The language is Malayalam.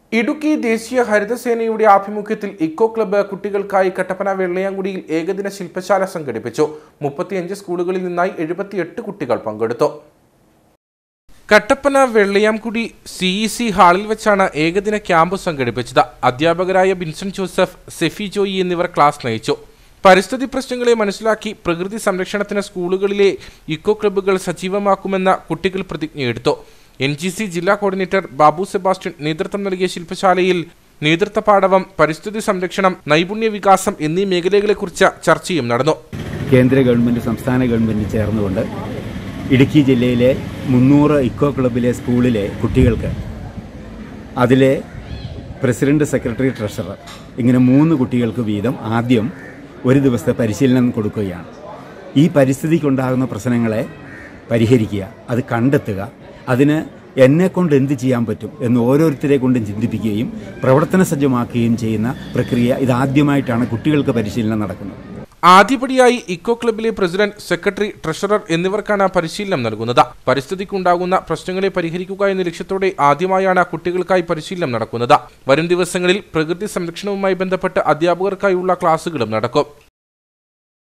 ഇടുക്കി ദേശീയ ഹരിതസേനയുടെ ആഭിമുഖ്യത്തിൽ ഇക്കോ ക്ലബ്ബ് കുട്ടികൾക്കായി കട്ടപ്പന വെള്ളയാങ്കുടിയിൽ ഏകദിന ശില്പശാല സംഘടിപ്പിച്ചു മുപ്പത്തിയഞ്ച് സ്കൂളുകളിൽ നിന്നായി എഴുപത്തിയെട്ട് കുട്ടികൾ പങ്കെടുത്തു Kattappana Vellayamkudi C E C ഹാളിൽ വെച്ചാണ് ഏകദിന ക്യാമ്പ് സംഘടിപ്പിച്ചത് അധ്യാപകരായ ബിൻസൺ ജോസഫ് സെഫി ജോയി എന്നിവർ ക്ലാസ് നയിച്ചു പരിസ്ഥിതി പ്രശ്നങ്ങളെ മനസ്സിലാക്കി പ്രകൃതി സംരക്ഷണത്തിന് സ്കൂളുകളിലെ ഇക്കോ ക്ലബ്ബുകൾ സജീവമാക്കുമെന്ന കുട്ടികൾ പ്രതിജ്ഞയെടുത്തു എൻ ജി സി ജില്ലാ കോർഡിനേറ്റർ ബാബു സെബാസ്റ്റ്യൻ നേതൃത്വം നൽകിയ ശില്പശാലയിൽ നേതൃത്വ പാഠവം പരിസ്ഥിതി സംരക്ഷണം നൈപുണ്യ വികാസം എന്നീ മേഖലകളെക്കുറിച്ച് ചർച്ചയും നടന്നു കേന്ദ്ര ഗവൺമെൻറ് സംസ്ഥാന ഗവൺമെൻറ് ചേർന്നുകൊണ്ട് ഇടുക്കി ജില്ലയിലെ മുന്നൂറ് ഇക്കോ ക്ലബിലെ സ്കൂളിലെ കുട്ടികൾക്ക് അതിലെ പ്രസിഡന്റ് സെക്രട്ടറി ട്രഷറർ ഇങ്ങനെ മൂന്ന് കുട്ടികൾക്ക് വീതം ആദ്യം ഒരു ദിവസത്തെ പരിശീലനം കൊടുക്കുകയാണ് ഈ പരിസ്ഥിതിക്കുണ്ടാകുന്ന പ്രശ്നങ്ങളെ പരിഹരിക്കുക അത് കണ്ടെത്തുക അതിന് എന്നെ കൊണ്ട് എന്ത് ചെയ്യാൻ പറ്റും എന്ന് ഓരോരുത്തരെ കൊണ്ടും ചിന്തിപ്പിക്കുകയും പ്രവർത്തന സജ്ജമാക്കുകയും ചെയ്യുന്ന പ്രക്രിയ ഇതാദ്യമായിട്ടാണ് കുട്ടികൾക്ക് പരിശീലനം നടക്കുന്നത് ആദ്യപടിയായി ഇക്കോ ക്ലബിലെ പ്രസിഡന്റ് സെക്രട്ടറി ട്രഷറർ എന്നിവർക്കാണ് പരിശീലനം നൽകുന്നത് പരിസ്ഥിതിക്കുണ്ടാകുന്ന പ്രശ്നങ്ങളെ പരിഹരിക്കുക എന്ന ലക്ഷ്യത്തോടെ ആദ്യമായാണ് കുട്ടികൾക്കായി പരിശീലനം നടക്കുന്നത് വരും ദിവസങ്ങളിൽ പ്രകൃതി സംരക്ഷണവുമായി ബന്ധപ്പെട്ട് അധ്യാപകർക്കായുള്ള ക്ലാസുകളും നടക്കും